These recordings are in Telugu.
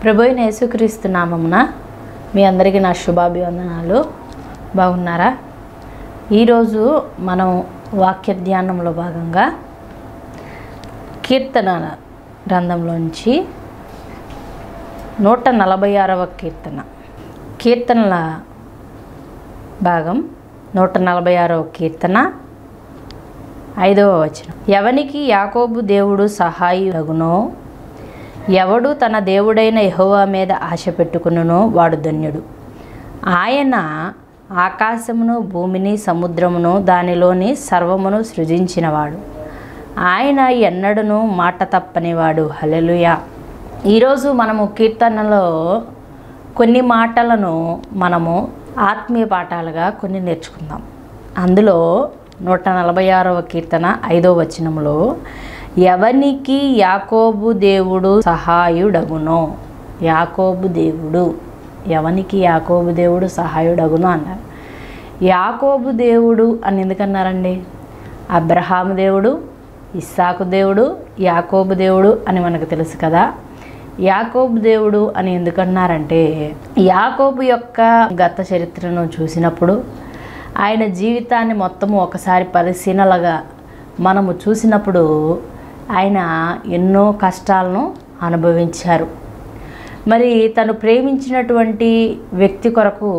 ప్రభు అయిన యేసుక్రీస్తు నామమున మీ అందరికీ నా శుభాభివందనాలు బాగున్నారా ఈరోజు మనం వాక్య ధ్యానంలో భాగంగా కీర్తన గ్రంథంలోంచి నూట నలభై ఆరవ కీర్తన కీర్తనల భాగం నూట నలభై ఆరవ కీర్తన ఐదవ వచనం ఎవనికి యాకోబు దేవుడు సహాయుడగునో ఎవడు తన దేవుడైన యెహోవా మీద ఆశ పెట్టుకునునో వాడు ధన్యుడు ఆయన ఆకాశమును భూమిని సముద్రమును దానిలోని సర్వమును సృజించినవాడు ఆయన ఎన్నడూను మాట తప్పనివాడు హల్లెలూయా ఈరోజు మనము కీర్తనలో కొన్ని మాటలను మనము ఆత్మీయ పాఠాలుగా కొన్ని నేర్చుకుందాం అందులో నూట నలభై ఆరవ కీర్తన ఐదో వచనంలో ఎవనికి యాకోబు దేవుడు సహాయుడగునో యాకోబు దేవుడు ఎవనికి యాకోబు దేవుడు సహాయుడగును అన్నారు యాకోబు దేవుడు అని ఎందుకన్నారండి అబ్రహాము దేవుడు ఇస్సాకు దేవుడు యాకోబు దేవుడు అని మనకు తెలుసు కదా యాకోబు దేవుడు అని ఎందుకన్నారంటే యాకోబు యొక్క గత చరిత్రను చూసినప్పుడు ఆయన జీవితాన్ని మొత్తము ఒకసారి పరిశీలనగా మనము చూసినప్పుడు ఆయన ఎన్నో కష్టాలను అనుభవించారు మరి తను ప్రేమించినటువంటి వ్యక్తి కొరకు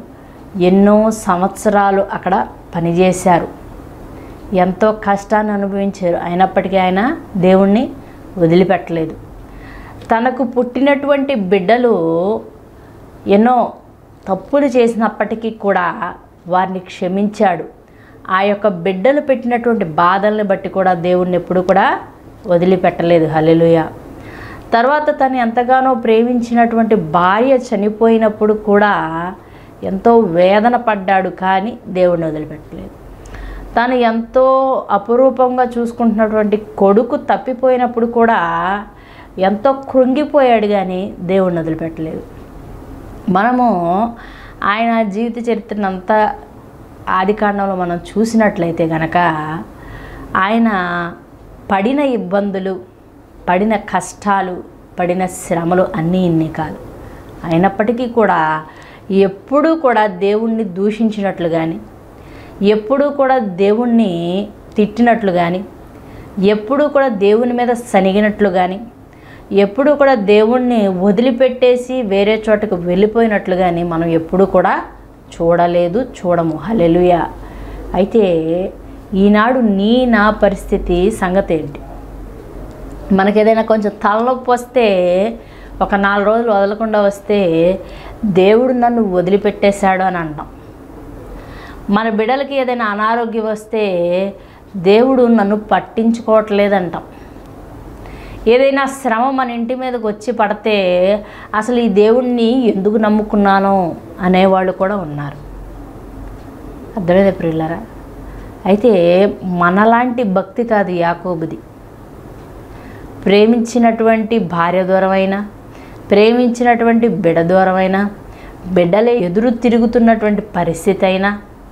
ఎన్నో సంవత్సరాలు అక్కడ పనిచేశారు ఎంతో కష్టాన్ని అనుభవించారు అయినప్పటికీ ఆయన దేవుణ్ణి వదిలిపెట్టలేదు తనకు పుట్టినటువంటి బిడ్డలు ఎన్నో తప్పులు చేసినప్పటికీ కూడా వారిని క్షమించాడు ఆ యొక్క బిడ్డలు పెట్టినటువంటి బాధల్ని బట్టి కూడా దేవుణ్ణి ఎప్పుడు కూడా వదిలిపెట్టలేదు హల్లెలూయ తర్వాత తను ఎంతగానో ప్రేమించినటువంటి భార్య చనిపోయినప్పుడు కూడా ఎంతో వేదన పడ్డాడు కానీ దేవుణ్ణి వదిలిపెట్టలేదు తను ఎంతో అపురూపంగా చూసుకుంటున్నటువంటి కొడుకు తప్పిపోయినప్పుడు కూడా ఎంతో కృంగిపోయాడు కానీ దేవుణ్ణి వదిలిపెట్టలేదు మనము ఆయన జీవిత చరిత్రను అంతా ఆదికాండంలో మనం చూసినట్లయితే గనక ఆయన పడిన ఇబ్బందులు పడిన కష్టాలు పడిన శ్రమలు అన్నీ ఇన్ని కాదు అయినప్పటికీ కూడా ఎప్పుడూ కూడా దేవుణ్ణి దూషించినట్లు కానీ ఎప్పుడూ కూడా దేవుణ్ణి తిట్టినట్లు కానీ ఎప్పుడూ కూడా దేవుని మీద సనిగినట్లు కానీ ఎప్పుడూ కూడా దేవుణ్ణి వదిలిపెట్టేసి వేరే చోటకు వెళ్ళిపోయినట్లు కానీ మనం ఎప్పుడూ కూడా చూడలేదు చూడము హలెలుయ అయితే ఈనాడు నీ నా పరిస్థితి సంగతి ఏంటి మనకి ఏదైనా కొంచెం తలనొప్పి వస్తే ఒక నాలుగు రోజులు వదలకుండా వస్తే దేవుడు నన్ను వదిలిపెట్టేశాడు అని అంటాం మన బిడ్డలకి ఏదైనా అనారోగ్యం వస్తే దేవుడు నన్ను పట్టించుకోవట్లేదంటాం ఏదైనా శ్రమ మన ఇంటి మీదకి వచ్చి పడితే అసలు ఈ దేవుణ్ణి ఎందుకు నమ్ముకున్నాను అనేవాళ్ళు కూడా ఉన్నారు అర్థమైంది ప్రియులరా అయితే మనలాంటి భక్తి కాదు యాకోబుది ప్రేమించినటువంటి భార్య దూరమైనా ప్రేమించినటువంటి బిడ్డ దూరమైనా బిడ్డలే ఎదురు తిరుగుతున్నటువంటి పరిస్థితి అయినా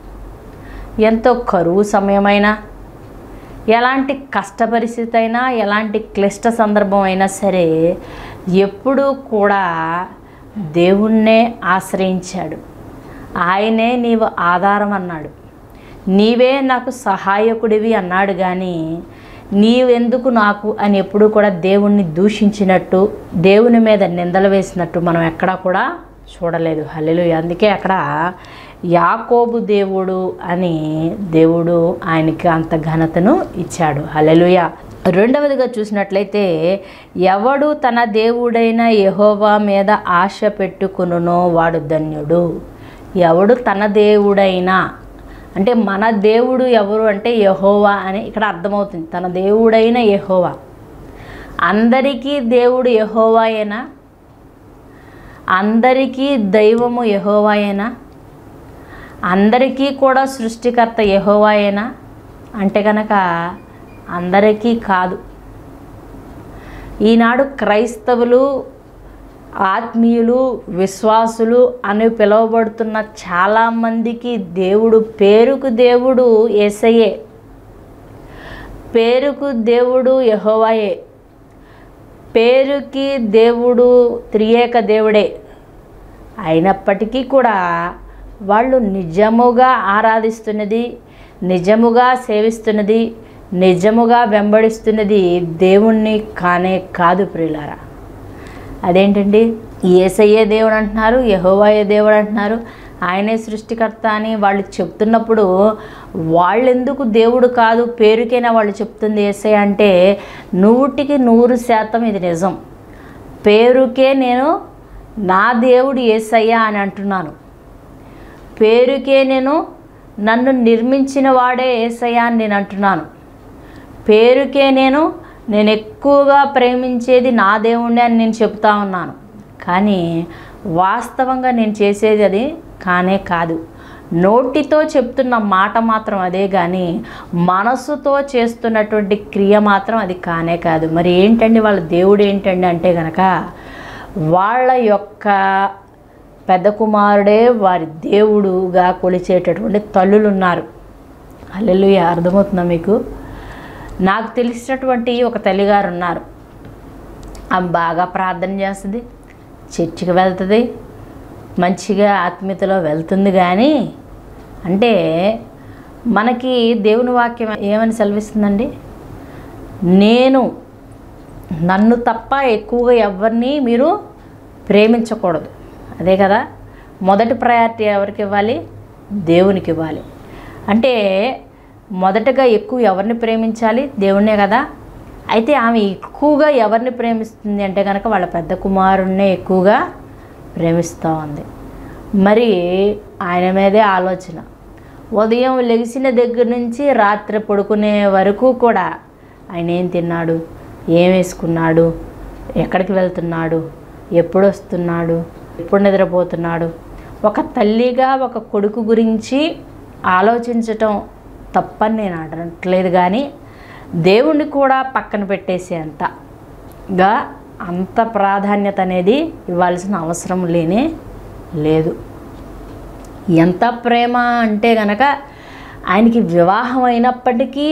ఎంతో కరువు సమయమైనా ఎలాంటి కష్ట పరిస్థితి అయినా ఎలాంటి క్లిష్ట సందర్భం అయినా సరే ఎప్పుడూ కూడా దేవుణ్ణే ఆశ్రయించాడు ఆయనే నీవు ఆధారం అన్నాడు నీవే నాకు సహాయకుడివి అన్నాడు కానీ నీవెందుకు నాకు అని ఎప్పుడు కూడా దేవుణ్ణి దూషించినట్టు దేవుని మీద నిందలు వేసినట్టు మనం ఎక్కడా కూడా చూడలేదు హల్లెలు అందుకే అక్కడ యాకోబు దేవుడు అని దేవుడు ఆయనకి అంత ఘనతను ఇచ్చాడు హల్లెలుయ రెండవదిగా చూసినట్లయితే ఎవడు తన దేవుడైన యెహోవా మీద ఆశ పెట్టుకునునో వాడు ధన్యుడు ఎవడు తన దేవుడైనా అంటే మన దేవుడు ఎవరు అంటే యహోవా అని ఇక్కడ అర్థమవుతుంది తన దేవుడైన యహోవా అందరికీ దేవుడు యహోవాయేనా అందరికీ దైవము యహోవాయేనా అందరికీ కూడా సృష్టికర్త యహోవాయేనా అంటే కనుక అందరికీ కాదు ఈనాడు క్రైస్తవులు ఆత్మీయులు విశ్వాసులు అని పిలువబడుతున్న చాలామందికి దేవుడు పేరుకు దేవుడు ఏసయ్యే పేరుకు దేవుడు యహోవాయే పేరుకి దేవుడు త్రియేక దేవుడే అయినప్పటికీ కూడా వాళ్ళు నిజముగా ఆరాధిస్తున్నది నిజముగా సేవిస్తున్నది నిజముగా వెంబడిస్తున్నది దేవుణ్ణి కానే కాదు ప్రియులారా అదేంటండి ఏసయ్యే దేవుడు అంటున్నారు యహోవాయే దేవుడు అంటున్నారు ఆయనే సృష్టికర్త అని వాళ్ళు చెప్తున్నప్పుడు వాళ్ళెందుకు దేవుడు కాదు పేరుకైనా వాళ్ళు చెప్తుంది ఏసై అంటే నూటికి నూరు శాతం ఇది నిజం పేరుకే నేను నా దేవుడు ఏసయ్యా అని అంటున్నాను పేరుకే నేను నన్ను నిర్మించిన వాడే ఏసయ్యా అని నేను అంటున్నాను పేరుకే నేను నేను ఎక్కువగా ప్రేమించేది నా దేవుణ్ణి అని నేను చెప్తా ఉన్నాను కానీ వాస్తవంగా నేను చేసేది అది కానే కాదు నోటితో చెప్తున్న మాట మాత్రం అదే కానీ మనసుతో చేస్తున్నటువంటి క్రియ మాత్రం అది కానే కాదు మరి ఏంటండి వాళ్ళ దేవుడు ఏంటండి అంటే గనక వాళ్ళ యొక్క పెద్ద కుమారుడే వారి దేవుడుగా కొలిచేటటువంటి తల్లులు ఉన్నారు అల్లెలు అర్థమవుతుందా మీకు నాకు తెలిసినటువంటి ఒక తల్లిగారు ఉన్నారు ఆమె బాగా ప్రార్థన చేస్తుంది చర్చికి వెళ్తుంది మంచిగా ఆత్మీయతలో వెళ్తుంది కానీ అంటే మనకి దేవుని వాక్యం ఏమని సెలవిస్తుందండి నేను నన్ను తప్ప ఎక్కువగా ఎవరిని మీరు ప్రేమించకూడదు అదే కదా మొదటి ప్రయారిటీ ఎవరికి ఇవ్వాలి దేవునికి ఇవ్వాలి అంటే మొదటగా ఎక్కువ ఎవరిని ప్రేమించాలి దేవుణ్ణే కదా అయితే ఆమె ఎక్కువగా ఎవరిని ప్రేమిస్తుంది అంటే కనుక వాళ్ళ పెద్ద కుమారుణ్ణే ఎక్కువగా ప్రేమిస్తూ ఉంది మరి ఆయన మీదే ఆలోచన ఉదయం లెగిసిన దగ్గర నుంచి రాత్రి పడుకునే వరకు కూడా ఆయన ఏం తిన్నాడు ఏం వేసుకున్నాడు ఎక్కడికి వెళ్తున్నాడు ఎప్పుడు వస్తున్నాడు ఎప్పుడు నిద్రపోతున్నాడు ఒక తల్లిగా ఒక కొడుకు గురించి ఆలోచించటం తప్పని నేను అనట్లేదు కానీ దేవుణ్ణి కూడా పక్కన పెట్టేసేంతగా అంత ప్రాధాన్యత అనేది ఇవ్వాల్సిన అవసరం లేనే లేదు ఎంత ప్రేమ అంటే గనక ఆయనకి వివాహం అయినప్పటికీ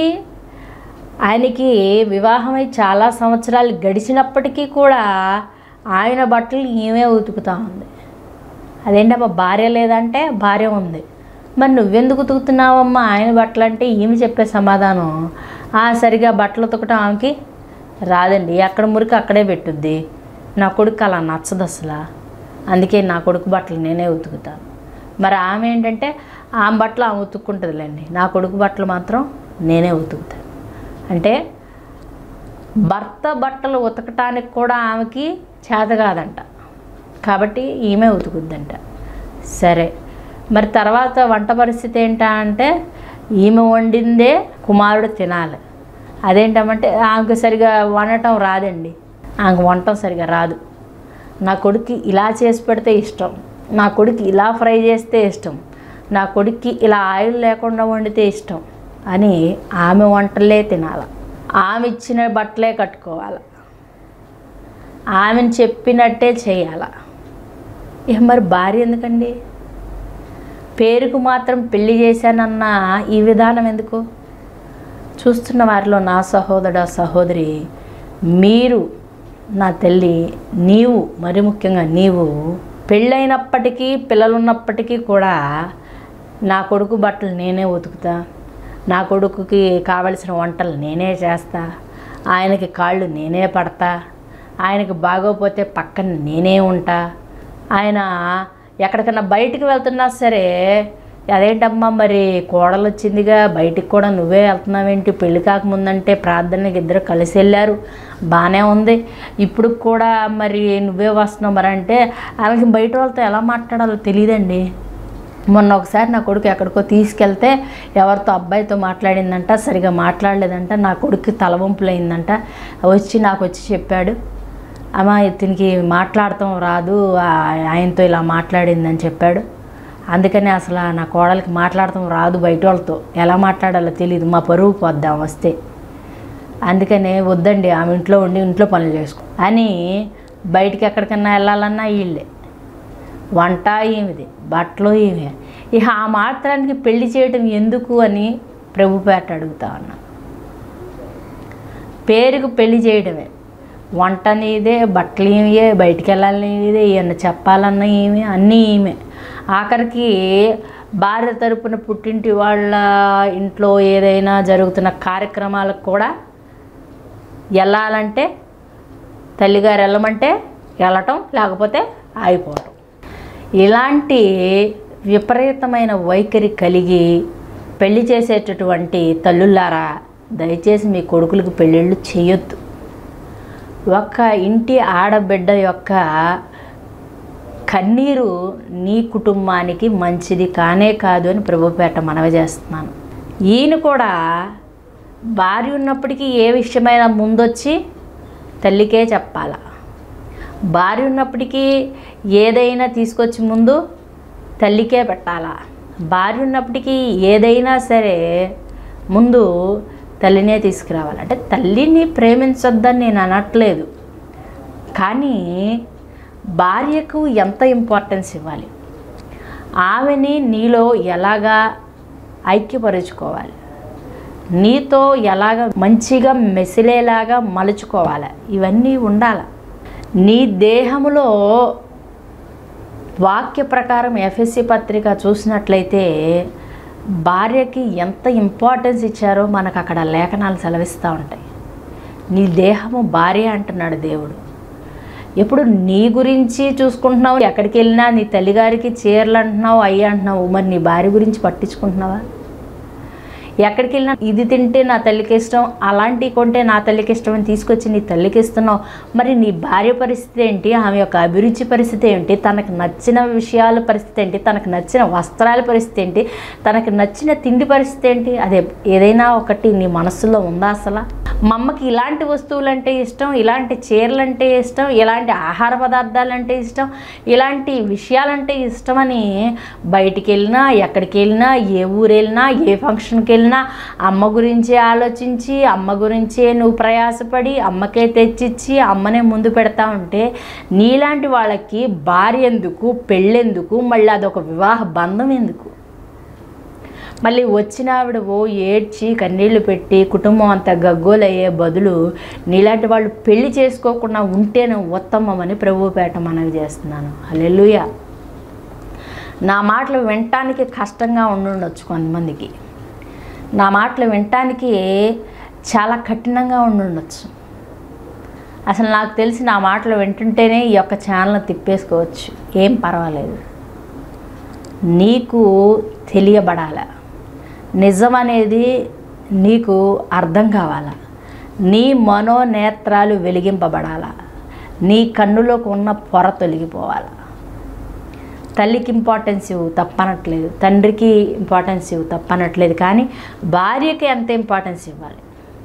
ఆయనకి వివాహమై చాలా సంవత్సరాలు గడిచినప్పటికీ కూడా ఆయన బట్టలు ఈమె ఉతుకుతా ఉంది అదేంటమ్మా భార్య లేదంటే భార్య ఉంది మరి నువ్వెందుకు ఉతుకుతున్నావమ్మా ఆయన బట్టలు అంటే ఈమె చెప్పే సమాధానం ఆ సరిగా బట్టలు ఉతకటం ఆమెకి రాదండి అక్కడ మురికి అక్కడే పెట్టుద్ది నా కొడుకు అలా నచ్చదు అసలు అందుకే నా కొడుకు బట్టలు నేనే ఉతుకుతాను మరి ఆమె ఏంటంటే ఆమె బట్టలు ఆమె ఉతుక్కుంటుందిలేండి నా కొడుకు బట్టలు మాత్రం నేనే ఉతుకుతాను అంటే భర్త బట్టలు ఉతకటానికి కూడా ఆమెకి చేత కాదంట కాబట్టి ఈమె ఉతుకుద్దంట సరే మరి తర్వాత వంట పరిస్థితి ఏంటా అంటే ఈమె వండిందే కుమారుడు తినాలి అదేంటమంటే ఆమెకు సరిగా వండటం రాదండి ఆమెకు వండటం సరిగా రాదు నా కొడుక్కి ఇలా చేసి పెడితే ఇష్టం నా కొడుకు ఇలా ఫ్రై చేస్తే ఇష్టం నా కొడుక్కి ఇలా ఆయిల్ లేకుండా వండితే ఇష్టం అని ఆమె వంటలే తినాలి ఆమె ఇచ్చిన బట్టలే కట్టుకోవాలి ఆమెను చెప్పినట్టే చేయాల ఇక మరి భార్య ఎందుకండి పేరుకు మాత్రం పెళ్లి చేశానన్న ఈ విధానం ఎందుకు చూస్తున్న వారిలో నా సహోదర సహోదరి మీరు నా తల్లి నీవు మరి ముఖ్యంగా నీవు పెళ్ళైనప్పటికీ పిల్లలున్నప్పటికీ కూడా నా కొడుకు బట్టలు నేనే ఉతుకుతా నా కొడుకుకి కావలసిన వంటలు నేనే చేస్తా ఆయనకి కాళ్ళు నేనే పడతా ఆయనకి బాగోపోతే పక్కన నేనే ఉంటా ఆయన ఎక్కడికన్నా బయటికి వెళ్తున్నా సరే అదేంటమ్మా మరి కోడలు వచ్చిందిగా బయటికి కూడా నువ్వే వెళ్తున్నావేంటి పెళ్లి కాకముందంటే ప్రార్థనకి ఇద్దరు కలిసి వెళ్ళారు బాగానే ఉంది ఇప్పుడు కూడా మరి నువ్వే వస్తున్నావు మరి అంటే ఆమెకి బయట వాళ్ళతో ఎలా మాట్లాడాలో తెలియదండి మొన్న ఒకసారి నా కొడుకు ఎక్కడికో తీసుకెళ్తే ఎవరితో అబ్బాయితో మాట్లాడిందంట సరిగా మాట్లాడలేదంట నా కొడుకు తలవంపులు అయిందంట వచ్చి నాకు వచ్చి చెప్పాడు అమ్మ ఇతనికి మాట్లాడటం రాదు ఆ- ఆయనతో ఇలా మాట్లాడిందని చెప్పాడు అందుకని అసలు నా కోడలికి మాట్లాడటం రాదు బయట వాళ్ళతో ఎలా మాట్లాడాలో తెలియదు మా పరువు పోద్దాం వస్తే అందుకనే వద్దండి ఆమె ఇంట్లో ఉండి ఇంట్లో పనులు చేసుకో అని బయటికి ఎక్కడికన్నా వెళ్ళాలన్నా వీళ్ళే వంట ఏమిది బట్టలు ఏమి ఇక ఆ మాత్రానికి పెళ్లి చేయటం ఎందుకు అని ప్రభుపేట అడుగుతా ఉన్నా పేరుకు పెళ్లి చేయడమే వంట నీదే బట్టలు ఈమె బయటికి వెళ్ళాలని నీదే ఏమన్నా చెప్పాలన్న ఈమె అన్నీ ఈమె ఆఖరికి భార్య తరపున పుట్టింటి వాళ్ళ ఇంట్లో ఏదైనా జరుగుతున్న కార్యక్రమాలకు కూడా వెళ్ళాలంటే తల్లిగారు వెళ్ళమంటే వెళ్ళటం లేకపోతే ఆగిపోవటం ఇలాంటి విపరీతమైన వైఖరి కలిగి పెళ్లి చేసేటటువంటి తల్లులారా దయచేసి మీ కొడుకులకు పెళ్ళిళ్ళు చేయొద్దు ఒక ఇంటి ఆడబిడ్డ యొక్క కన్నీరు నీ కుటుంబానికి మంచిది కానే కాదు అని ప్రభుపేట మనవి చేస్తున్నాను ఈయన కూడా భార్య ఉన్నప్పటికీ ఏ విషయమైనా ముందొచ్చి తల్లికే చెప్పాల భార్య ఉన్నప్పటికీ ఏదైనా తీసుకొచ్చి ముందు తల్లికే పెట్టాలా భార్య ఉన్నప్పటికీ ఏదైనా సరే ముందు తల్లినే తీసుకురావాలి అంటే తల్లిని ప్రేమించొద్దని నేను అనట్లేదు కానీ భార్యకు ఎంత ఇంపార్టెన్స్ ఇవ్వాలి ఆమెని నీలో ఎలాగా ఐక్యపరుచుకోవాలి నీతో ఎలాగ మంచిగా మెసిలేలాగా మలుచుకోవాలి ఇవన్నీ ఉండాలి నీ దేహములో వాక్య ప్రకారం ఎఫ్ఎస్సి పత్రిక చూసినట్లయితే భార్యకి ఎంత ఇంపార్టెన్స్ ఇచ్చారో మనకు అక్కడ లేఖనాలు సెలవిస్తూ ఉంటాయి నీ దేహము భార్య అంటున్నాడు దేవుడు ఎప్పుడు నీ గురించి చూసుకుంటున్నావు ఎక్కడికి వెళ్ళినా నీ తల్లిగారికి చీరలు అంటున్నావు అయ్యి అంటున్నావు మరి నీ భార్య గురించి పట్టించుకుంటున్నావా ఎక్కడికి వెళ్ళినా ఇది తింటే నా తల్లికి ఇష్టం అలాంటివి కొంటే నా తల్లికి ఇష్టం అని తీసుకొచ్చి నీ తల్లికి ఇస్తున్నావు మరి నీ భార్య పరిస్థితి ఏంటి ఆమె యొక్క అభిరుచి పరిస్థితి ఏంటి తనకు నచ్చిన విషయాల పరిస్థితి ఏంటి తనకు నచ్చిన వస్త్రాల పరిస్థితి ఏంటి తనకు నచ్చిన తిండి పరిస్థితి ఏంటి అదే ఏదైనా ఒకటి నీ మనసులో ఉందా అసలు మా అమ్మకి ఇలాంటి వస్తువులు అంటే ఇష్టం ఇలాంటి చీరలు అంటే ఇష్టం ఇలాంటి ఆహార పదార్థాలు అంటే ఇష్టం ఇలాంటి విషయాలంటే ఇష్టమని బయటికి వెళ్ళినా ఎక్కడికి వెళ్ళినా ఏ ఊరు వెళ్ళినా ఏ ఫంక్షన్కి వెళ్ళినా అమ్మ గురించే ఆలోచించి అమ్మ గురించే నువ్వు ప్రయాసపడి అమ్మకే తెచ్చిచ్చి అమ్మనే ముందు పెడతా ఉంటే నీలాంటి వాళ్ళకి భార్య ఎందుకు పెళ్ళెందుకు మళ్ళీ అదొక వివాహ బంధం ఎందుకు మళ్ళీ వచ్చిన ఆవిడ ఓ ఏడ్చి కన్నీళ్లు పెట్టి కుటుంబం అంతా గగ్గోలయ్యే బదులు నీలాంటి వాళ్ళు పెళ్లి చేసుకోకుండా ఉంటేనే ఉత్తమమని ప్రభుపేట మనవి చేస్తున్నాను హల్లెలూయా నా మాటలు వినటానికి కష్టంగా ఉండుండొచ్చు కొంతమందికి నా మాటలు వినటానికి చాలా కఠినంగా ఉండుండొచ్చు అసలు నాకు తెలిసి నా మాటలు వింటుంటేనే ఈ యొక్క ఛానల్ తిప్పేసుకోవచ్చు ఏం పర్వాలేదు నీకు తెలియబడాల నిజం అనేది నీకు అర్థం కావాలా నీ మనోనేత్రాలు వెలిగింపబడాలా నీ కన్నులోకి ఉన్న పొర తొలగిపోవాలా తల్లికి ఇంపార్టెన్స్ ఇవ్వు తప్పనట్లేదు తండ్రికి ఇంపార్టెన్స్ ఇవ్వు తప్పనట్లేదు కానీ భార్యకి ఎంత ఇంపార్టెన్స్ ఇవ్వాలి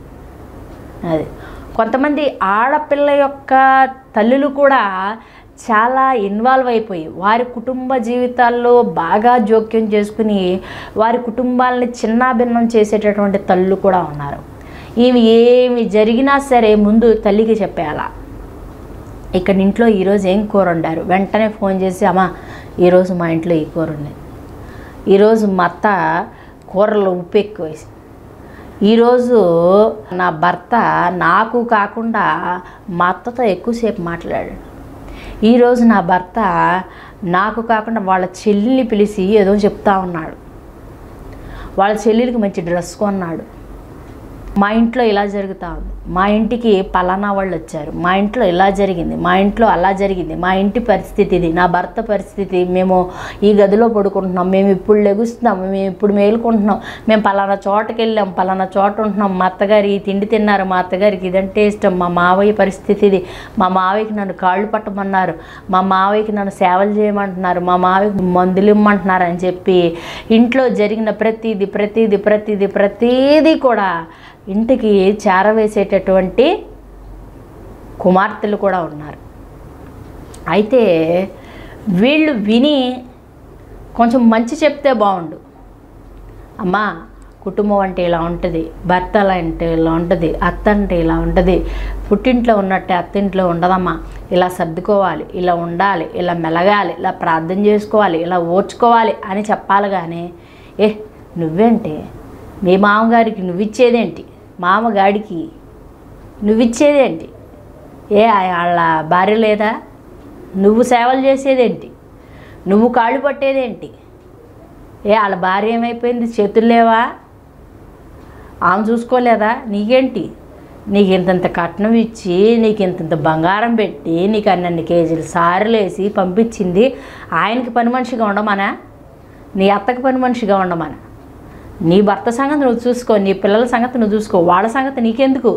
అది కొంతమంది ఆడపిల్ల యొక్క తల్లులు కూడా చాలా ఇన్వాల్వ్ అయిపోయి వారి కుటుంబ జీవితాల్లో బాగా జోక్యం చేసుకుని వారి కుటుంబాలని చిన్నాభిన్నం చేసేటటువంటి తల్లులు కూడా ఉన్నారు ఈమె ఏమి జరిగినా సరే ముందు తల్లికి చెప్పేయాలా ఇక్కడ ఇంట్లో ఈరోజు ఏం కూర వండారు వెంటనే ఫోన్ చేసి అమ్మ ఈరోజు మా ఇంట్లో ఈ కూర ఉంది ఈరోజు మా అత్త కూరలో ఉప్పు ఎక్కువ వేసి ఈరోజు నా భర్త నాకు కాకుండా మా అత్తతో ఎక్కువసేపు మాట్లాడాడు ఈరోజు నా భర్త నాకు కాకుండా వాళ్ళ చెల్లిని పిలిచి ఏదో చెప్తా ఉన్నాడు వాళ్ళ చెల్లెలికి మంచి డ్రెస్ కొన్నాడు మా ఇంట్లో ఇలా జరుగుతూ ఉంది మా ఇంటికి పలానా వాళ్ళు వచ్చారు మా ఇంట్లో ఇలా జరిగింది మా ఇంట్లో అలా జరిగింది మా ఇంటి పరిస్థితి ఇది నా భర్త పరిస్థితి మేము ఈ గదిలో పడుకుంటున్నాం మేము ఇప్పుడు లెగుస్తున్నాం మేము ఇప్పుడు మేలుకుంటున్నాం మేము పలానా చోటకి వెళ్ళాం పలానా చోట ఉంటున్నాం మా అత్తగారు ఈ తిండి తిన్నారు మా అత్తగారికి ఇదంటే ఇష్టం మా మావయ్య పరిస్థితి ఇది మా మావయ్యకి నన్ను కాళ్ళు పట్టమన్నారు మా మావయ్యకి నన్ను సేవలు చేయమంటున్నారు మా మావయ్యకి మందులు ఇమ్మంటున్నారు అని చెప్పి ఇంట్లో జరిగిన ప్రతిదీ ప్రతిదీ ప్రతిదీ ప్రతిదీ కూడా ఇంటికి చేరవేసేటటువంటి కుమార్తెలు కూడా ఉన్నారు అయితే వీళ్ళు విని కొంచెం మంచి చెప్తే బాగుండు అమ్మా కుటుంబం అంటే ఇలా ఉంటుంది భర్త అలా అంటే ఇలా ఉంటుంది అత్త అంటే ఇలా ఉంటుంది పుట్టింట్లో ఉన్నట్టే అత్తింట్లో ఉండదమ్మా ఇలా సర్దుకోవాలి ఇలా ఉండాలి ఇలా మెలగాలి ఇలా ప్రార్థన చేసుకోవాలి ఇలా ఓర్చుకోవాలి అని చెప్పాలి కానీ ఏ నువ్వేంటి మీ మామగారికి నువ్విచ్చేదేంటి మామగాడికి నువ్విచ్చేదేంటి ఏ వాళ్ళ భార్య లేదా నువ్వు సేవలు చేసేదేంటి నువ్వు కాళ్ళు పట్టేదేంటి ఏ వాళ్ళ భార్య ఏమైపోయింది చేతులు లేవా ఆమె చూసుకోలేదా నీకేంటి నీకు ఇంతంత కట్నం ఇచ్చి నీకు ఇంతంత బంగారం పెట్టి నీకు అన్నన్ని కేజీలు సారెలు వేసి పంపించింది ఆయనకి పని మనిషిగా ఉండమనా నీ అత్తకి పని మనిషిగా ఉండమనా నీ భర్త సంగతి నువ్వు చూసుకో నీ పిల్లల సంగతి నువ్వు చూసుకో వాళ్ళ సంగతి నీకెందుకు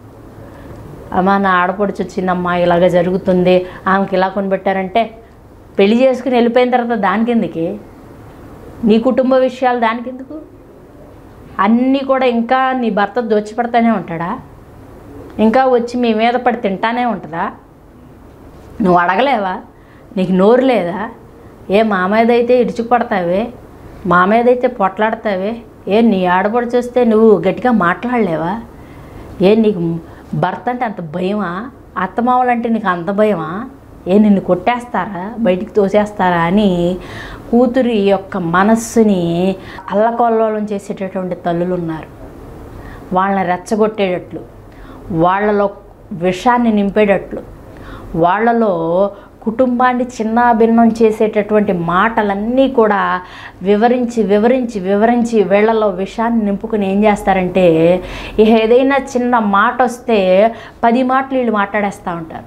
అమ్మా నా ఆడపడుచు వచ్చిందమ్మా ఇలాగ జరుగుతుంది ఆమెకి ఇలా కొనిపెట్టారంటే పెళ్లి చేసుకుని వెళ్ళిపోయిన తర్వాత దానికి ఎందుకే నీ కుటుంబ విషయాలు దానికి ఎందుకు అన్నీ కూడా ఇంకా నీ భర్త దోచిపెడతానే ఉంటాడా ఇంకా వచ్చి మీ మీద పడి తింటానే ఉంటుందా నువ్వు అడగలేవా నీకు నోరు లేదా ఏ మా మీద అయితే ఇడుచుపడతావే మా మీద అయితే పొట్లాడతావే ఏ నీ ఆడపడి చూస్తే నువ్వు గట్టిగా మాట్లాడలేవా ఏ నీకు భర్త అంటే అంత భయమా అత్తమామలంటే నీకు అంత భయమా ఏ నిన్ను కొట్టేస్తారా బయటికి తోసేస్తారా అని కూతురి యొక్క మనస్సుని అల్లకొల్లోలం చేసేటటువంటి తల్లులు ఉన్నారు వాళ్ళని రెచ్చగొట్టేటట్లు వాళ్ళలో విషాన్ని నింపేటట్లు వాళ్ళలో కుటుంబాన్ని చిన్నాభిన్నం చేసేటటువంటి మాటలన్నీ కూడా వివరించి వివరించి వివరించి వీళ్ళలో విషాన్ని నింపుకుని ఏం చేస్తారంటే ఇక ఏదైనా చిన్న మాట వస్తే పది మాటలు వీళ్ళు మాట్లాడేస్తూ ఉంటారు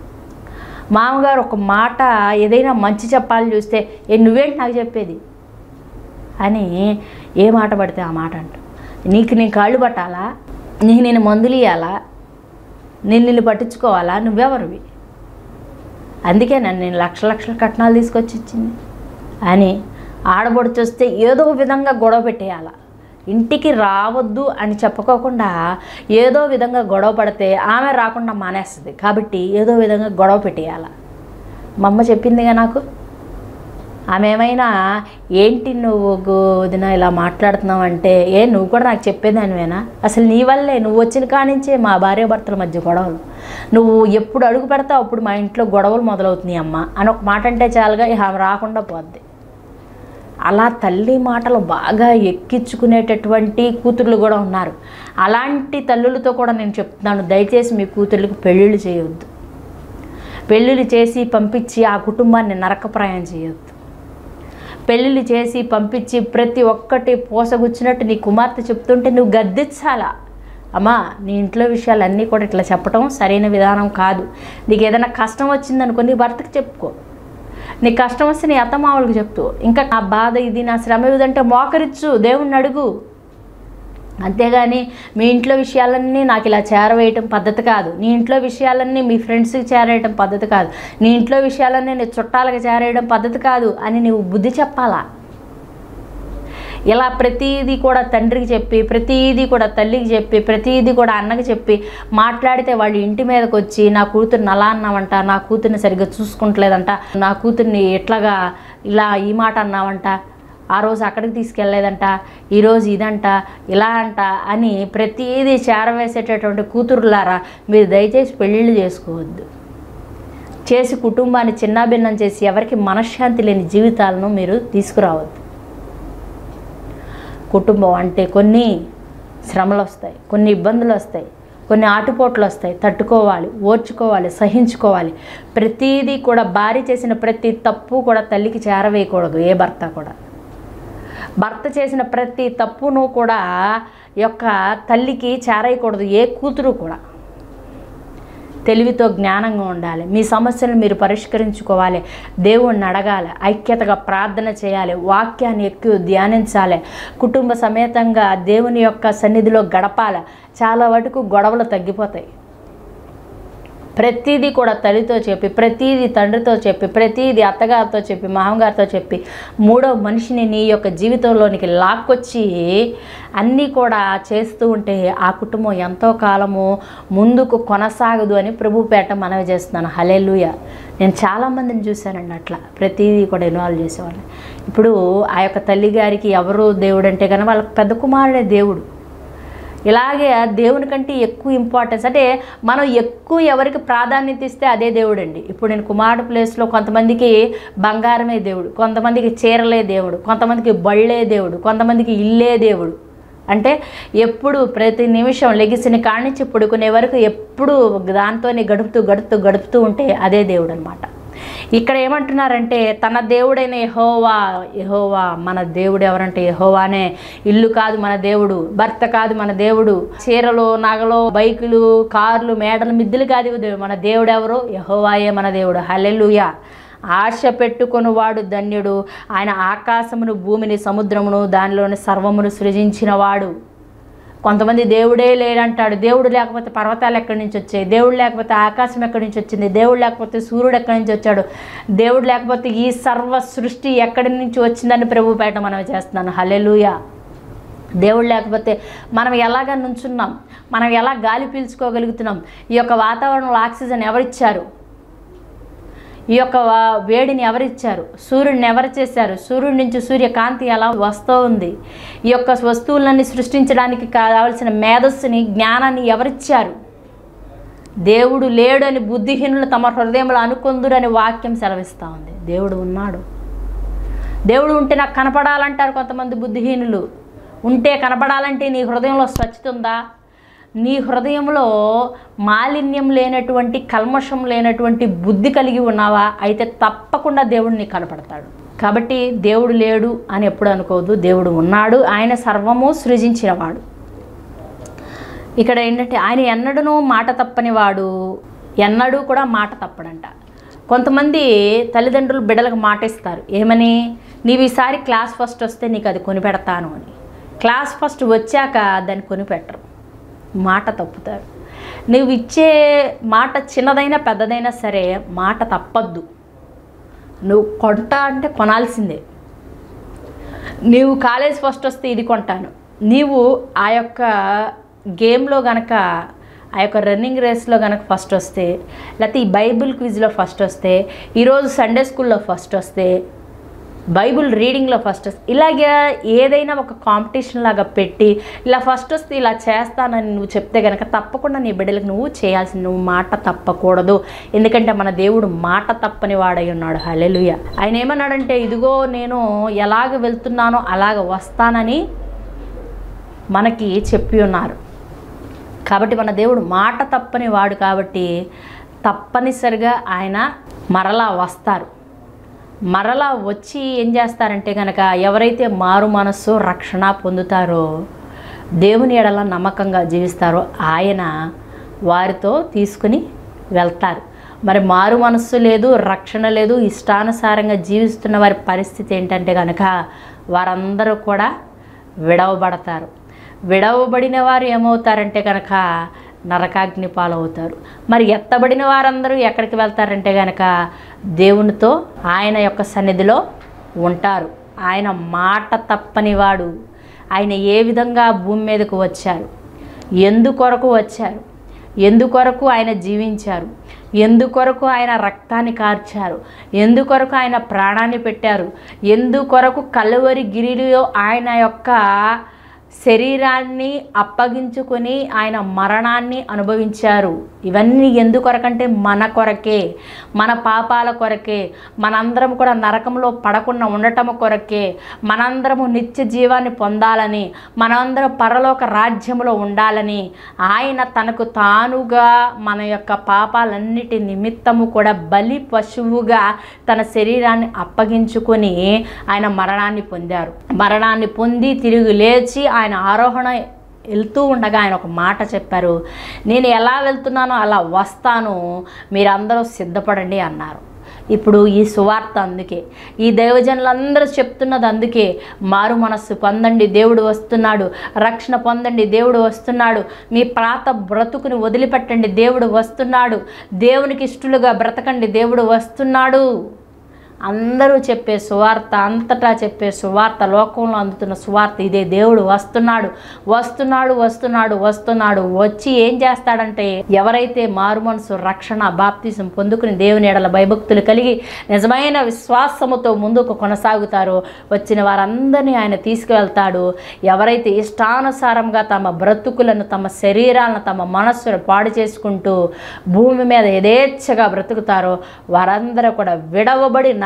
మామగారు ఒక మాట ఏదైనా మంచి చెప్పాలని చూస్తే ఏ నువ్వేంటి నాకు చెప్పేది అని ఏ మాట పడితే ఆ మాట అంట నీకు నేను కాళ్ళు పట్టాలా నీకు నేను మందులు ఇవ్వాలా నేను నిన్ను పట్టించుకోవాలా నువ్వెవరివి అందుకే నన్ను నేను లక్ష లక్షల కట్నాలు తీసుకొచ్చి ఇచ్చింది అని ఆడబడుచు వస్తే ఏదో విధంగా గొడవ పెట్టేయాల ఇంటికి రావద్దు అని చెప్పుకోకుండా ఏదో విధంగా గొడవ పడితే ఆమె రాకుండా మానేస్తుంది కాబట్టి ఏదో విధంగా గొడవ పెట్టేయాల మా అమ్మ చెప్పిందిగా నాకు ఆమె ఏమైనా ఏంటి నువ్వు వదిన ఇలా మాట్లాడుతున్నావు అంటే ఏ నువ్వు కూడా నాకు చెప్పేదానివేనా అసలు నీ వల్లే నువ్వు వచ్చిన కానించే మా భార్య భర్తల మధ్య గొడవలు నువ్వు ఎప్పుడు అడుగు పెడతావు అప్పుడు మా ఇంట్లో గొడవలు మొదలవుతున్నాయి అమ్మ అని ఒక మాట అంటే చాలుగా ఇక ఆమె రాకుండా పోద్ది అలా తల్లి మాటలు బాగా ఎక్కించుకునేటటువంటి కూతుర్లు కూడా ఉన్నారు అలాంటి తల్లులతో కూడా నేను చెప్తున్నాను దయచేసి మీ కూతుర్లకు పెళ్ళిళ్ళు చేయొద్దు పెళ్ళిళ్ళు చేసి పంపించి ఆ కుటుంబాన్ని నరకప్రాయం చేయొద్దు పెళ్ళిళ్ళు చేసి పంపించి ప్రతి ఒక్కటి పోసగుచ్చినట్టు నీ కుమార్తె చెప్తుంటే నువ్వు గద్దించాలా అమ్మా నీ ఇంట్లో విషయాలన్నీ కూడా ఇట్లా చెప్పడం సరైన విధానం కాదు నీకు ఏదైనా కష్టం వచ్చిందనుకో నీ భర్తకు చెప్పుకో నీ కష్టం వస్తే నీ అత్తమావులకు చెప్తూ ఇంకా నా బాధ ఇది నా శ్రమ ఇదంటే మోకరిచ్చు దేవుణ్ణి అడుగు అంతేగాని మీ ఇంట్లో విషయాలన్నీ నాకు ఇలా చేరవేయటం పద్ధతి కాదు నీ ఇంట్లో విషయాలన్నీ మీ ఫ్రెండ్స్కి చేరేయటం పద్ధతి కాదు నీ ఇంట్లో విషయాలన్నీ నీ చుట్టాలకు చేరేయడం పద్ధతి కాదు అని నీవు బుద్ధి చెప్పాలా ఇలా ప్రతీది కూడా తండ్రికి చెప్పి ప్రతీది కూడా తల్లికి చెప్పి ప్రతీది కూడా అన్నకి చెప్పి మాట్లాడితే వాళ్ళు ఇంటి మీదకి వచ్చి నా కూతుర్ని అలా అన్నావంట నా కూతుర్ని సరిగ్గా చూసుకుంటలేదంట నా కూతుర్ని ఎట్లాగా ఇలా ఈ మాట అన్నావంట ఆ రోజు అక్కడికి తీసుకెళ్ళలేదంట ఈరోజు ఇదంట ఇలా అంట అని ప్రతీది చేరవేసేటటువంటి కూతురులారా మీరు దయచేసి పెళ్ళిళ్ళు చేసుకోవద్దు చేసి కుటుంబాన్ని చిన్నాభిన్నం చేసి ఎవరికి మనశ్శాంతి లేని జీవితాలను మీరు తీసుకురావద్దు కుటుంబం అంటే కొన్ని శ్రమలు వస్తాయి కొన్ని ఇబ్బందులు వస్తాయి కొన్ని ఆటుపోట్లు వస్తాయి తట్టుకోవాలి ఓర్చుకోవాలి సహించుకోవాలి ప్రతీదీ కూడా భార్య చేసిన ప్రతి తప్పు కూడా తల్లికి చేరవేయకూడదు ఏ భర్త కూడా భర్త చేసిన ప్రతి తప్పును కూడా యొక్క తల్లికి చేరేయకూడదు ఏ కూతురు కూడా తెలివితో జ్ఞానంగా ఉండాలి మీ సమస్యలను మీరు పరిష్కరించుకోవాలి దేవుణ్ణి అడగాలి ఐక్యతగా ప్రార్థన చేయాలి వాక్యాన్ని ఎక్కువ ధ్యానించాలి కుటుంబ సమేతంగా దేవుని యొక్క సన్నిధిలో గడపాలి చాలా వరకు గొడవలు తగ్గిపోతాయి ప్రతిదీ కూడా తల్లితో చెప్పి ప్రతిదీ తండ్రితో చెప్పి ప్రతిదీ అత్తగారితో చెప్పి మామగారితో చెప్పి మూడో మనిషిని నీ యొక్క జీవితంలోనికి లాక్కొచ్చి అన్నీ కూడా చేస్తూ ఉంటే ఆ కుటుంబం ఎంతో కాలము ముందుకు కొనసాగదు అని ప్రభుపేట మనవి చేస్తున్నాను హలెలుయ నేను చాలామందిని చూశానండి అట్లా ప్రతిదీ కూడా ఇన్వాల్వ్ చేసేవాళ్ళని ఇప్పుడు ఆ యొక్క తల్లి గారికి ఎవరు దేవుడు అంటే కానీ వాళ్ళ పెద్ద కుమారుడే దేవుడు ఇలాగే దేవుని కంటే ఎక్కువ ఇంపార్టెన్స్ అంటే మనం ఎక్కువ ఎవరికి ప్రాధాన్యత ఇస్తే అదే దేవుడు అండి ఇప్పుడు నేను కుమారుడు ప్లేస్లో కొంతమందికి బంగారమే దేవుడు కొంతమందికి చీరలే దేవుడు కొంతమందికి బళ్ళే దేవుడు కొంతమందికి ఇల్లే దేవుడు అంటే ఎప్పుడు ప్రతి నిమిషం లెగిసిన కాడి నుంచి పడుకునే వరకు ఎప్పుడు దాంతోనే గడుపుతూ గడుపుతూ గడుపుతూ ఉంటే అదే దేవుడు అనమాట ఇక్కడ ఏమంటున్నారంటే తన దేవుడైన యహోవా యహోవా మన దేవుడు ఎవరంటే యహోవానే ఇల్లు కాదు మన దేవుడు భర్త కాదు మన దేవుడు చీరలు నగలు బైకులు కార్లు మేడలు మిద్దులు కాదు ఇవి మన దేవుడు ఎవరు యహోవాయే మన దేవుడు హల్లెలూయా ఆశ పెట్టుకొని వాడు ధన్యుడు ఆయన ఆకాశమును భూమిని సముద్రమును దానిలోని సర్వమును సృజించిన వాడు కొంతమంది దేవుడే లేడంటాడు దేవుడు లేకపోతే పర్వతాలు ఎక్కడి నుంచి వచ్చాయి దేవుడు లేకపోతే ఆకాశం ఎక్కడి నుంచి వచ్చింది దేవుడు లేకపోతే సూర్యుడు ఎక్కడి నుంచి వచ్చాడు దేవుడు లేకపోతే ఈ సర్వ సృష్టి ఎక్కడి నుంచి వచ్చిందని ప్రభు పేట మనం చేస్తున్నాను హలెలుయా దేవుడు లేకపోతే మనం ఎలాగ నుంచున్నాం మనం ఎలా గాలి పీల్చుకోగలుగుతున్నాం ఈ యొక్క వాతావరణంలో ఆక్సిజన్ ఎవరిచ్చారు ఈ యొక్క వా- వేడిని ఎవరిచ్చారు సూర్యుడిని ఎవరు చేశారు సూర్యుడి నుంచి సూర్యకాంతి ఎలా వస్తూ ఉంది ఈ యొక్క వస్తువులన్నీ సృష్టించడానికి కావాల్సిన మేధస్సుని జ్ఞానాన్ని ఎవరిచ్చారు దేవుడు లేడు అని బుద్ధిహీనులు తమ హృదయంలో అనుకుందురని వాక్యం సెలవిస్తూ ఉంది దేవుడు ఉన్నాడు దేవుడు ఉంటే నాకు కనపడాలంటారు కొంతమంది బుద్ధిహీనులు ఉంటే కనపడాలంటే నీ హృదయంలో స్వచ్ఛత ఉందా నీ హృదయంలో మాలిన్యం లేనటువంటి కల్మషం లేనటువంటి బుద్ధి కలిగి ఉన్నావా అయితే తప్పకుండా దేవుడు నీకు కనపడతాడు కాబట్టి దేవుడు లేడు అని ఎప్పుడు అనుకోవద్దు దేవుడు ఉన్నాడు ఆయన సర్వము సృజించినవాడు ఇక్కడ ఏంటంటే ఆయన ఎన్నడూ మాట తప్పని వాడు ఎన్నడూ కూడా మాట తప్పడంట కొంతమంది తల్లిదండ్రులు బిడ్డలకు మాట ఇస్తారు ఏమని నీవు ఈసారి క్లాస్ ఫస్ట్ వస్తే నీకు అది కొనిపెడతాను అని క్లాస్ ఫస్ట్ వచ్చాక దాన్ని కొనిపెట్టరు మాట తప్పుతారు నువ్వు ఇచ్చే మాట చిన్నదైనా పెద్దదైనా సరే మాట తప్పద్దు నువ్వు కొంటా అంటే కొనాల్సిందే నీవు కాలేజ్ ఫస్ట్ వస్తే ఇది కొంటాను నీవు ఆ యొక్క గేమ్లో గనక ఆ యొక్క రన్నింగ్ రేస్లో కనుక ఫస్ట్ వస్తే లేకపోతే ఈ బైబిల్ క్విజ్లో ఫస్ట్ వస్తే ఈరోజు సండే స్కూల్లో ఫస్ట్ వస్తే బైబిల్ రీడింగ్లో ఫస్ట్ వస్తే ఇలాగే ఏదైనా ఒక కాంపిటీషన్ లాగా పెట్టి ఇలా ఫస్ట్ వస్తే ఇలా చేస్తానని నువ్వు చెప్తే కనుక తప్పకుండా నీ బిడ్డలకు నువ్వు చేయాల్సింది నువ్వు మాట తప్పకూడదు ఎందుకంటే మన దేవుడు మాట తప్పని వాడై ఉన్నాడు హలెలుయ ఆయన ఏమన్నాడంటే ఇదిగో నేను ఎలాగ వెళ్తున్నానో అలాగ వస్తానని మనకి చెప్పి ఉన్నారు కాబట్టి మన దేవుడు మాట తప్పని వాడు కాబట్టి తప్పనిసరిగా ఆయన మరలా వస్తారు మరలా వచ్చి ఏం చేస్తారంటే కనుక ఎవరైతే మారు మనస్సు రక్షణ పొందుతారో దేవుని ఎడల నమ్మకంగా జీవిస్తారో ఆయన వారితో తీసుకుని వెళ్తారు మరి మారు మనస్సు లేదు రక్షణ లేదు ఇష్టానుసారంగా జీవిస్తున్న వారి పరిస్థితి ఏంటంటే కనుక వారందరూ కూడా విడవబడతారు విడవబడిన వారు ఏమవుతారంటే కనుక నరకాగ్ని పాలవుతారు మరి ఎత్తబడిన వారందరూ ఎక్కడికి వెళ్తారంటే కనుక దేవునితో ఆయన యొక్క సన్నిధిలో ఉంటారు ఆయన మాట తప్పని వాడు ఆయన ఏ విధంగా భూమి మీదకు వచ్చారు ఎందుకొరకు వచ్చారు ఎందుకొరకు ఆయన జీవించారు ఎందుకొరకు ఆయన రక్తాన్ని కార్చారు ఎందుకొరకు ఆయన ప్రాణాన్ని పెట్టారు ఎందుకొరకు కలువరి గిరిలో ఆయన యొక్క శరీరాన్ని అప్పగించుకొని ఆయన మరణాన్ని అనుభవించారు ఇవన్నీ ఎందుకొరకంటే మన కొరకే మన పాపాల కొరకే మనందరం కూడా నరకంలో పడకుండా ఉండటం కొరకే మనందరము నిత్య జీవాన్ని పొందాలని మనందరం పరలోక రాజ్యంలో ఉండాలని ఆయన తనకు తానుగా మన యొక్క పాపాలన్నిటి నిమిత్తము కూడా బలి పశువుగా తన శరీరాన్ని అప్పగించుకొని ఆయన మరణాన్ని పొందారు మరణాన్ని పొంది తిరిగి లేచి ఆయన ఆరోహణ వెళ్తూ ఉండగా ఆయన ఒక మాట చెప్పారు నేను ఎలా వెళ్తున్నానో అలా వస్తాను మీరందరూ సిద్ధపడండి అన్నారు ఇప్పుడు ఈ సువార్త అందుకే ఈ దైవజనులందరూ చెప్తున్నది అందుకే మారు మనస్సు పొందండి దేవుడు వస్తున్నాడు రక్షణ పొందండి దేవుడు వస్తున్నాడు మీ ప్రాత బ్రతుకుని వదిలిపెట్టండి దేవుడు వస్తున్నాడు దేవునికి ఇష్టలుగా బ్రతకండి దేవుడు వస్తున్నాడు అందరూ చెప్పే సువార్త అంతటా చెప్పే సువార్త లోకంలో అందుతున్న సువార్త ఇదే దేవుడు వస్తున్నాడు వస్తున్నాడు వస్తున్నాడు వస్తున్నాడు వచ్చి ఏం చేస్తాడంటే ఎవరైతే మారు మనసు రక్షణ బాప్తిసం పొందుకుని దేవుని ఎడల భయభక్తులు కలిగి నిజమైన విశ్వాసముతో ముందుకు కొనసాగుతారో వచ్చిన వారందరినీ ఆయన తీసుకువెళ్తాడు ఎవరైతే ఇష్టానుసారంగా తమ బ్రతుకులను తమ శరీరాలను తమ మనస్సును పాడు చేసుకుంటూ భూమి మీద యథేచ్ఛగా బ్రతుకుతారో వారందరూ కూడా విడవబడి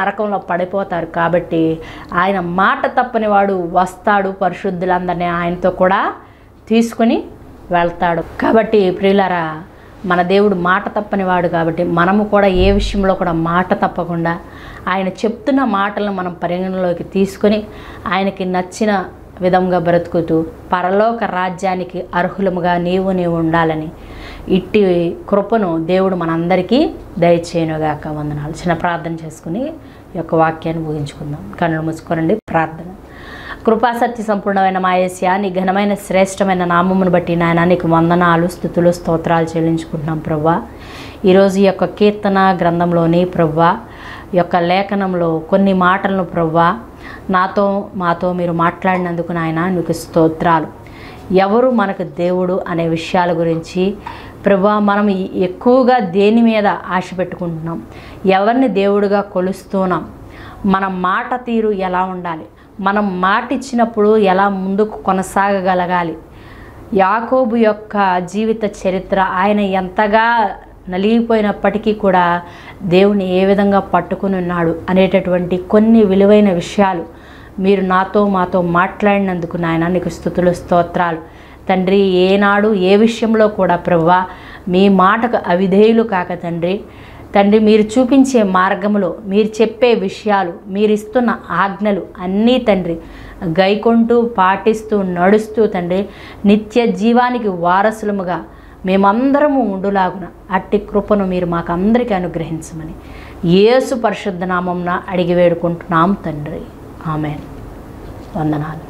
నరకంలో పడిపోతారు కాబట్టి ఆయన మాట తప్పని వాడు వస్తాడు పరిశుద్ధులందరినీ ఆయనతో కూడా తీసుకుని వెళ్తాడు కాబట్టి ప్రియులారా మన దేవుడు మాట తప్పని వాడు కాబట్టి మనము కూడా ఏ విషయంలో కూడా మాట తప్పకుండా ఆయన చెప్తున్న మాటలను మనం పరిగణలోకి తీసుకొని ఆయనకి నచ్చిన విధంగా బ్రతుకుతూ పరలోక రాజ్యానికి అర్హులముగా నీవు నీవు ఉండాలని ఇట్టి కృపను దేవుడు మనందరికీ దయచేయనుగాక వందనాలు చిన్న ప్రార్థన చేసుకుని ఈ యొక్క వాక్యాన్ని ముగించుకుందాం కన్నులు మూసుకోనండి ప్రార్థన కృపాసత్య సంపూర్ణమైన మాయస్య నీ ఘనమైన శ్రేష్టమైన నామమును బట్టి నాయన నీకు వందనాలు స్థుతులు స్తోత్రాలు చెల్లించుకుంటున్నాం ప్రవ్వా ఈరోజు ఈ యొక్క కీర్తన గ్రంథంలోని ప్రవ్వా ఈ యొక్క లేఖనంలో కొన్ని మాటలను ప్రవ్వా నాతో మాతో మీరు మాట్లాడినందుకు నాయన నీకు స్తోత్రాలు ఎవరు మనకు దేవుడు అనే విషయాల గురించి ప్రభా మనం ఎక్కువగా దేని మీద ఆశ పెట్టుకుంటున్నాం ఎవరిని దేవుడిగా కొలుస్తున్నాం మన మాట తీరు ఎలా ఉండాలి మనం మాట ఇచ్చినప్పుడు ఎలా ముందుకు కొనసాగగలగాలి యాకోబు యొక్క జీవిత చరిత్ర ఆయన ఎంతగా నలిగిపోయినప్పటికీ కూడా దేవుని ఏ విధంగా పట్టుకుని ఉన్నాడు అనేటటువంటి కొన్ని విలువైన విషయాలు మీరు నాతో మాతో మాట్లాడినందుకు నాయన నీకు స్థుతులు స్తోత్రాలు తండ్రి ఏనాడు ఏ విషయంలో కూడా ప్రవ్వా మీ మాటకు అవిధేయులు కాక తండ్రి తండ్రి మీరు చూపించే మార్గములో మీరు చెప్పే విషయాలు మీరు ఇస్తున్న ఆజ్ఞలు అన్నీ తండ్రి గైకొంటూ పాటిస్తూ నడుస్తూ తండ్రి నిత్య జీవానికి వారసులముగా మేమందరము ఉండులాగున అట్టి కృపను మీరు మాకు అందరికీ అనుగ్రహించమని యేసు పరిశుద్ధ నామంన అడిగి వేడుకుంటున్నాం తండ్రి ఆమె వందనాలు